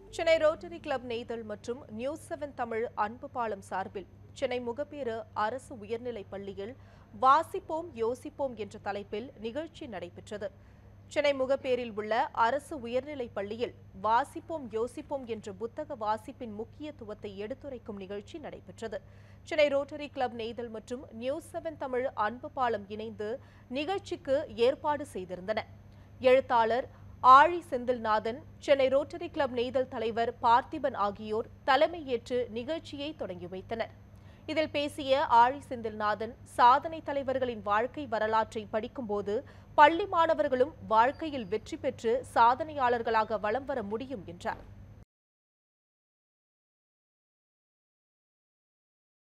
Chennai rotary club நெய்தல் மற்றும் news seven Tamil அன்பு பாலம் சார்பில் சென்னை முகப்பேறு அரசு உயர்நிலைப் பள்ளியில் வாசிப்போம் யோசிப்போம் என்ற தலைப்பில் நிகழ்ச்சி நடைபெற்றது சென்னை முகப்பேரில் உள்ள அரசு உயர்நிலைப் பள்ளியில் வாசிப்போம் யோசிப்போம் என்ற புத்தக வாசிப்பின் முக்கியத்துவத்தை எடுத்துரைக்கும் நிகழ்ச்சி நடைபெற்றது சென்னை ரோட்டரி கிளப் நெய்தல் மற்றும் நியூஸ் செவன் தமிழ் அன்பு பாலம் இணைந்து நிகழ்ச்சிக்கு ஏற்பாடு செய்திருந்தன எழுத்தாளர் ஆழி செந்தில்நாதன் சென்னை ரோட்டரி கிளப் நெய்தல் தலைவர் பார்த்திபன் ஆகியோர் தலைமையேற்று நிகழ்ச்சியை தொடங்கி வைத்தனர் இதில் பேசிய ஆழி செந்தில்நாதன் சாதனை தலைவர்களின் வாழ்க்கை வரலாற்றை படிக்கும்போது பள்ளி மாணவர்களும் வாழ்க்கையில் வெற்றி பெற்று சாதனையாளர்களாக வலம் வர முடியும் என்றார்